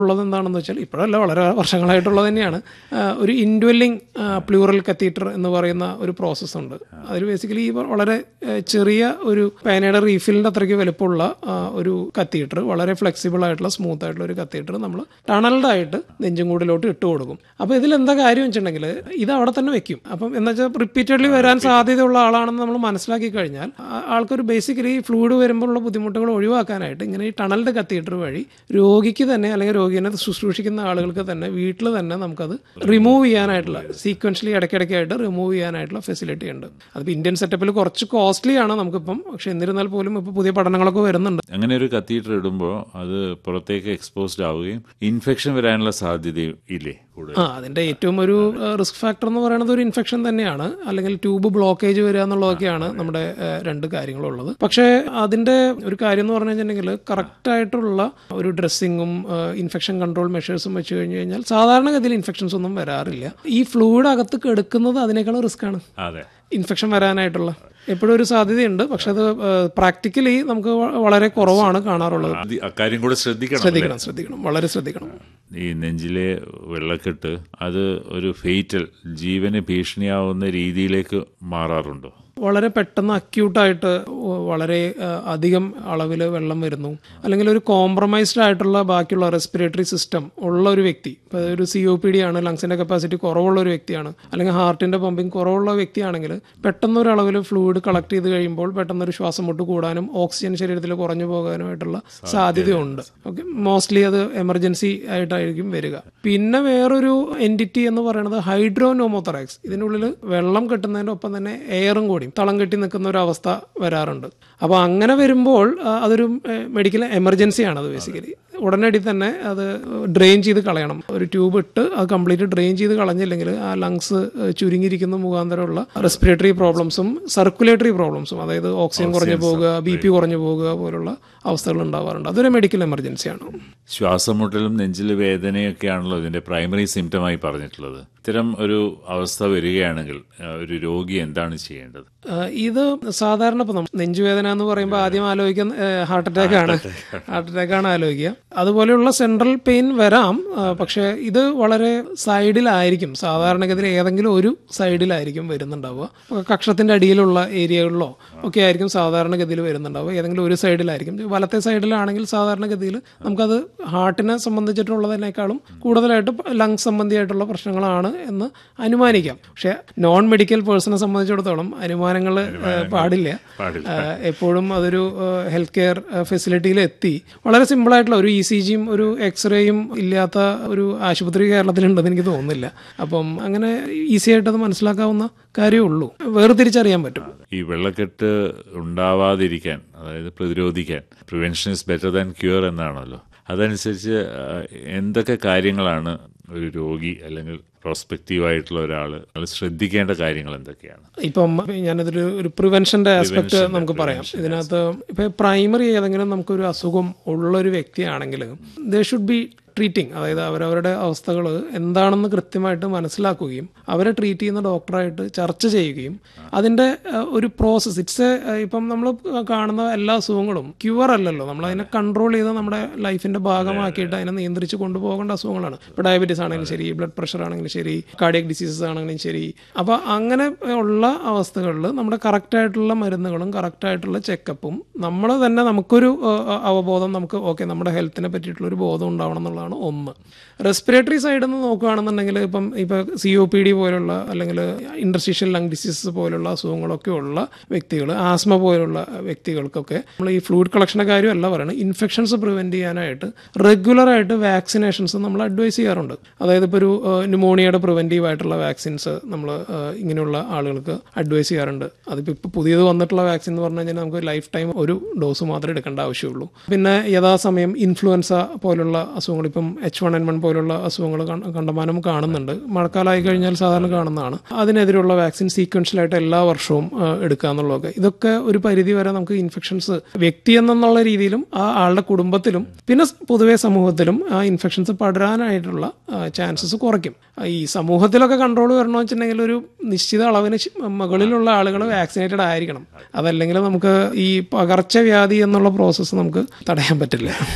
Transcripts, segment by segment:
ഉള്ളത് എന്താണെന്ന് വെച്ചാൽ ഇപ്പോഴല്ല വളരെ വർഷങ്ങളായിട്ടുള്ളത് തന്നെയാണ് ആ, ഒരു ഇൻഡ്വെല്ലിംഗ് പ്ലൂറൽ കത്തീറ്റർ എന്ന് പറയുന്ന ഒരു പ്രോസസ്സ് ഉണ്ട് അതിൽ ബേസിക്കലി ഈ വളരെ ആ, ചെറിയ ഒരു പേനയുടെ റീഫിലിൻ്റെ അത്രയ്ക്ക് വലുപ്പമുള്ള ആ, ഒരു കത്തീറ്റർ വളരെ ഫ്ലെക്സിബിൾ ആയിട്ടുള്ള സ്മൂത്ത് ആയിട്ടുള്ള ഒരു കത്തീറ്റർ നമ്മൾ ടണൽഡ് ആയിട്ട് നെഞ്ചും കൂടിലോട്ട് ഇട്ട് കൊടുക്കും അപ്പോൾ ഇതിൽ എന്താ കാര്യം വെച്ചിട്ടുണ്ടെങ്കിൽ ഇത് അവിടെ തന്നെ വെക്കും അപ്പം എന്താ വെച്ചാൽ റിപ്പീറ്റഡ്ലി വരാൻ സാധ്യതയുള്ള ആളാണെന്ന് നമ്മൾ മനസ്സിലാക്കി കഴിഞ്ഞാൽ ആ- ആൾക്കൊരു ബേസിക്കലി ഫ്ലൂയിഡ് വരുമ്പോഴുള്ള ബുദ്ധിമുട്ടുകൾ ഒഴിവാക്കാനായിട്ട് ഇങ്ങനെ ഈ ടണലിൻ്റെ കത്തീറ്റർ വഴി രോഗിക്ക് തന്നെ അല്ലെങ്കിൽ രോഗിനെ ശുശ്രൂഷിക്കുന്ന ആളുകൾക്ക് തന്നെ വീട്ടിൽ തന്നെ നമുക്കത് റിമൂവ് ചെയ്യാനായിട്ടുള്ള സീക്വൻഷ്യലി ഇടയ്ക്കിടയ്ക്കായിട്ട് റിമൂവ് ചെയ്യാനായിട്ടുള്ള ഫെസിലിറ്റി ഉണ്ട് അതിപ്പോൾ ഇന്ത്യൻ സെറ്റപ്പിൽ കുറച്ച് കോസ്റ്റ്ലി ആണ് നമുക്കിപ്പം പക്ഷെ എന്നിരുന്നാൽ പോലും ഇപ്പോൾ പുതിയ പഠനങ്ങളൊക്കെ വരുന്നുണ്ട് അങ്ങനെ ഒരു കത്തീറ്റർ ഇടുമ്പോൾ അത് പുറത്തേക്ക് എക്സ്പോസ്ഡ് ആവുകയും ഇൻഫെക്ഷൻ വരാനുള്ള സാധ്യതയും ഇല്ലേ കൂടുതൽ ആ അതിന്റെ ഏറ്റവും ഒരു റിസ്ക് ഫാക്ടർ എന്ന് പറയുന്നത് ഒരു ഇൻഫെക്ഷൻ തന്നെയാണ് അല്ലെങ്കിൽ ട്യൂബ് ബ്ലോക്കേജ് വരിക എന്നുള്ളതൊക്കെയാണ് നമ്മുടെ ഏഹ്, രണ്ട് കാര്യങ്ങളുള്ളത് പക്ഷേ അതിന്റെ ഒരു കാര്യം എന്ന് പറഞ്ഞു കഴിഞ്ഞിട്ടുണ്ടെങ്കിൽ കറക്റ്റ് ആയിട്ടുള്ള ഒരു ഡ്രസ്സിങ്ങും ഇൻഫെക്ഷൻ കൺട്രോൾ മെഷേഴ്സും വെച്ച് കഴിഞ്ഞ് കഴിഞ്ഞാൽ സാധാരണഗതിയിൽ ഇൻഫെക്ഷൻസ് ഒന്നും വരാറില്ല ഈ ഫ്ലൂയിഡ് അകത്ത് കെടുക്കുന്നത് അതിനേക്കാളും റിസ്ക് ആണ് അതെ ഇൻഫെക്ഷൻ വരാനായിട്ടുള്ള എപ്പോഴും ഒരു സാധ്യതയുണ്ട് പക്ഷെ അത് പ്രാക്ടിക്കലി നമുക്ക് വ- വളരെ കുറവാണ് കാണാറുള്ളത് അത് അക്കാര്യം കൂടെ ശ്രദ്ധിക്കണം ശ്രദ്ധിക്കണം ശ്രദ്ധിക്കണം വളരെ ശ്രദ്ധിക്കണം ഈ നെഞ്ചിലെ വെള്ളക്കെട്ട് അത് ഒരു ഫെയ്റ്റൽ ജീവന് ഭീഷണിയാവുന്ന രീതിയിലേക്ക് മാറാറുണ്ടോ വളരെ പെട്ടെന്ന് അക്യൂട്ടായിട്ട് വളരെ ആ, അധികം അളവിൽ വെള്ളം വരുന്നു അല്ലെങ്കിൽ ഒരു കോംപ്രമൈസ്ഡ് ആയിട്ടുള്ള ബാക്കിയുള്ള റെസ്പിറേറ്ററി സിസ്റ്റം ഉള്ള ഒരു വ്യക്തി ഇപ്പോൾ ഒരു സി ഒ പി ഡി ആണ് ലങ്സിന്റെ കപ്പാസിറ്റി കുറവുള്ള ഒരു വ്യക്തിയാണ് അല്ലെങ്കിൽ ഹാർട്ടിന്റെ പമ്പിങ് കുറവുള്ള വ്യക്തിയാണെങ്കിൽ പെട്ടെന്ന് ഒരു അളവിൽ ഫ്ലൂയിഡ് കളക്ട് ചെയ്ത് കഴിയുമ്പോൾ പെട്ടെന്ന് ഒരു ശ്വാസം മുട്ട് കൂടാനും ഓക്സിജൻ ശരീരത്തിൽ കുറഞ്ഞു പോകാനുമായിട്ടുള്ള സാധ്യതയുണ്ട് ഓക്കെ മോസ്റ്റ്ലി അത് എമർജൻസി ആയിട്ടായിരിക്കും വരിക പിന്നെ വേറൊരു എൻറ്റിറ്റി എന്ന് പറയുന്നത് ഹൈഡ്രോനോമോത്തറാക്സ് ഇതിനുള്ളിൽ വെള്ളം കെട്ടുന്നതിൻ്റെ ഒപ്പം തന്നെ എയറും കൂടി തളം കെട്ടി നിൽക്കുന്ന ഒരു അവസ്ഥ വരാറുണ്ട് അപ്പോൾ അങ്ങനെ വരുമ്പോൾ ആ, അതൊരു മെഡിക്കൽ എമർജൻസിയാണ് അത് ബേസിക്കലി ഉടനടി തന്നെ അത് ഡ്രെയിൻ ചെയ്ത് കളയണം ഒരു ട്യൂബ് ഇട്ട് അത് കംപ്ലീറ്റ് ഡ്രെയിൻ ചെയ്ത് കളഞ്ഞില്ലെങ്കിൽ ആ ലങ്സ് ചുരുങ്ങിയിരിക്കുന്ന മുഖാന്തരമുള്ള റെസ്പിറേറ്ററി പ്രോബ്ലംസും സർക്കുലേറ്ററി പ്രോബ്ലംസും അതായത് ഓക്സിജൻ കുറഞ്ഞു പോകുക ബി പി കുറഞ്ഞു പോകുക പോലുള്ള അവസ്ഥകൾ ഉണ്ടാവാറുണ്ട് അതൊരു മെഡിക്കൽ എമർജൻസിയാണ് ശ്വാസം മുട്ടലും നെഞ്ചിൽ വേദനയൊക്കെയാണല്ലോ ഇതിന്റെ പ്രൈമറി സിംറ്റമായി പറഞ്ഞിട്ടുള്ളത് ഇത്തരം ഒരു അവസ്ഥ വരികയാണെങ്കിൽ ആ, ഒരു രോഗി എന്താണ് ചെയ്യേണ്ടത് ആ, ഇത് സാധാരണ ഇപ്പം നെഞ്ചുവേദന എന്ന് പറയുമ്പോൾ ആദ്യം ആലോചിക്കുന്ന ഹാർട്ട് അറ്റാക്ക് ആണ് ഹാർട്ട് അറ്റാക്ക് ആണ് ആലോചിക്കുക അതുപോലെയുള്ള സെൻട്രൽ പെയിൻ വരാം ആ, പക്ഷേ ഇത് വളരെ സൈഡിലായിരിക്കും സാധാരണഗതിയിൽ ഏതെങ്കിലും ഒരു സൈഡിലായിരിക്കും വരുന്നുണ്ടാവുക അപ്പോൾ കക്ഷത്തിന്റെ അടിയിലുള്ള ഏരിയകളിലോ ഒക്കെ ആയിരിക്കും സാധാരണഗതിയിൽ വരുന്നുണ്ടാവുക ഏതെങ്കിലും ഒരു സൈഡിലായിരിക്കും വലത്തെ സൈഡിലാണെങ്കിൽ സാധാരണഗതിയിൽ നമുക്കത് ഹാർട്ടിനെ സംബന്ധിച്ചിട്ടുള്ളതിനേക്കാളും കൂടുതലായിട്ട് ലങ്സ് സംബന്ധിയായിട്ടുള്ള പ്രശ്നങ്ങളാണ് എന്ന് അനുമാനിക്കാം പക്ഷേ നോൺ മെഡിക്കൽ പേഴ്സണെ സംബന്ധിച്ചിടത്തോളം അനുമാനങ്ങൾ പാടില്ല പാടില്ല. ആ, എപ്പോഴും അതൊരു ഹെൽത്ത് കെയർ ഫെസിലിറ്റിയിൽ എത്തി വളരെ സിമ്പിൾ ആയിട്ടുള്ള ഒരു ഇ സി ജിയും ഒരു എക്സ്റേയും ഇല്ലാത്ത ഒരു ആശുപത്രി കേരളത്തിലുണ്ടെന്ന് എനിക്ക് തോന്നുന്നില്ല അപ്പം അങ്ങനെ ഈസി ആയിട്ട് അത് മനസ്സിലാക്കാവുന്ന കാര്യമേ ഉള്ളൂ വേർതിരിച്ചറിയാൻ പറ്റും ഈ വെള്ളക്കെട്ട് ഉണ്ടാവാതിരിക്കാൻ അതായത് പ്രതിരോധിക്കാൻ prevention is better than cure എന്നാണല്ലോ അതനുസരിച്ച് ആ, എന്തൊക്കെ കാര്യങ്ങളാണ് ഒരു രോഗി അല്ലെങ്കിൽ പ്രോസ്പെക്റ്റീവ് ആയിട്ടുള്ള ഒരാൾ ശ്രദ്ധിക്കേണ്ട കാര്യങ്ങൾ എന്തൊക്കെയാണ് ഇപ്പം ഞാനതൊരു ഒരു പ്രിവെൻഷന്റെ ആസ്പെക്ട് നമുക്ക് പറയാം ഇതിനകത്ത് ഇപ്പൊ പ്രൈമറി ഏതെങ്കിലും നമുക്കൊരു അസുഖം ഉള്ള ഒരു വ്യക്തിയാണെങ്കിൽ ദേ ഷുഡ് ബി ട്രീറ്റിംഗ് അതായത് അവരവരുടെ അവസ്ഥകൾ എന്താണെന്ന് കൃത്യമായിട്ട് മനസ്സിലാക്കുകയും അവരെ ട്രീറ്റ് ചെയ്യുന്ന ഡോക്ടറായിട്ട് ചർച്ച ചെയ്യുകയും അതിൻ്റെ അഹ്, ഒരു പ്രോസസ്സ് ഇറ്റ്സ് ഇപ്പം നമ്മൾ കാണുന്ന എല്ലാ അസുഖങ്ങളും ക്യൂർ അല്ലല്ലോ നമ്മൾ അതിനെ കൺട്രോൾ ചെയ്ത് നമ്മുടെ ലൈഫിന്റെ ഭാഗമാക്കിയിട്ട് അതിനെ നിയന്ത്രിച്ച് കൊണ്ടുപോകേണ്ട അസുഖങ്ങളാണ് ഇപ്പോൾ ഡയബറ്റീസ് ആണെങ്കിലും ശരി ബ്ലഡ് പ്രഷർ ആണെങ്കിലും ശരി കാർഡിയക് ഡിസീസസ് ആണെങ്കിലും ശരി അപ്പോൾ അങ്ങനെ ഉള്ള അവസ്ഥകളിൽ നമ്മുടെ കറക്റ്റ് ആയിട്ടുള്ള മരുന്നുകളും കറക്റ്റ് ആയിട്ടുള്ള ചെക്കപ്പും നമ്മൾ തന്നെ നമുക്കൊരു അഹ്, അവബോധം നമുക്ക് ഓക്കെ നമ്മുടെ ഹെൽത്തിനെ പറ്റിയിട്ടുള്ള ഒരു ബോധം ഉണ്ടാവണം എന്നുള്ളതാണ് ഒന്ന് റെസ്പിറേറ്ററി സൈഡിൽ നിന്ന് നോക്കുകയാണെന്നുണ്ടെങ്കിൽ ഇപ്പം ഇപ്പോൾ സി ഒ പി ഡി പോലുള്ള അല്ലെങ്കിൽ ഇൻഡർസ്റ്റീഷ്യൽ ലങ് ഡിസീസസ് പോലുള്ള അസുഖങ്ങളൊക്കെ ഉള്ള വ്യക്തികൾ ആസ്മ പോലുള്ള വ്യക്തികൾക്കൊക്കെ നമ്മൾ ഈ ഫ്ലൂയിഡ് കളക്ഷൻ്റെ കാര്യമല്ല പറയുന്നത് ഇൻഫെക്ഷൻസ് പ്രിവെൻറ്റ് ചെയ്യാനായിട്ട് റെഗുലറായിട്ട് വാക്സിനേഷൻസ് നമ്മൾ അഡ്വൈസ് ചെയ്യാറുണ്ട് അതായത് ഇപ്പോൾ ഒരു ന്യൂമോണിയയുടെ പ്രിവെൻറ്റീവ് ആയിട്ടുള്ള വാക്സിൻസ് നമ്മൾ ഇങ്ങനെയുള്ള ആളുകൾക്ക് അഡ്വൈസ് ചെയ്യാറുണ്ട് അതിപ്പോൾ ഇപ്പോൾ പുതിയത് വന്നിട്ടുള്ള വാക്സിൻ എന്ന് പറഞ്ഞു കഴിഞ്ഞാൽ നമുക്ക് ലൈഫ് ടൈം ഒരു ഡോസ് മാത്രമേ എടുക്കേണ്ട ആവശ്യമുള്ളൂ പിന്നെ യഥാസമയം ഇൻഫ്ലുവൻസ പോലുള്ള അസുഖങ്ങൾ ഇപ്പം എച്ച് വൺ എൻ വൺ പോലുള്ള അസുഖങ്ങൾ കണ്ട- കണ്ടമാനം കാണുന്നുണ്ട് മഴക്കാലമായി കഴിഞ്ഞാൽ സാധാരണ കാണുന്നതാണ് അതിനെതിരെയുള്ള വാക്സിൻ സീക്വൻഷ്യലായിട്ട് എല്ലാ വർഷവും ആ, എടുക്കുക എന്നുള്ളതൊക്കെ ഇതൊക്കെ ഒരു പരിധി വരെ നമുക്ക് ഇൻഫെക്ഷൻസ് വ്യക്തി എന്നുള്ള രീതിയിലും ആ ആളുടെ കുടുംബത്തിലും പിന്നെ സ് പൊതുവെ സമൂഹത്തിലും ആ ഇൻഫെക്ഷൻസ് പടരാനായിട്ടുള്ള ചാൻസസ് കുറയ്ക്കും ആ, ഈ സമൂഹത്തിലൊക്കെ കൺട്രോൾ വരണമെന്ന് വെച്ചിട്ടുണ്ടെങ്കിൽ ഒരു നിശ്ചിത അളവിന് ശ്- മുകളിലുള്ള ആളുകൾ വാക്സിനേറ്റഡ് ആയിരിക്കണം അതല്ലെങ്കിൽ നമുക്ക് ഈ പകർച്ചവ്യാധി എന്നുള്ള പ്രോസസ്സ് നമുക്ക് തടയാൻ പറ്റില്ല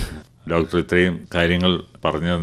ഡോക്ടർ ഇത്രയും കാര്യങ്ങൾ പറഞ്ഞു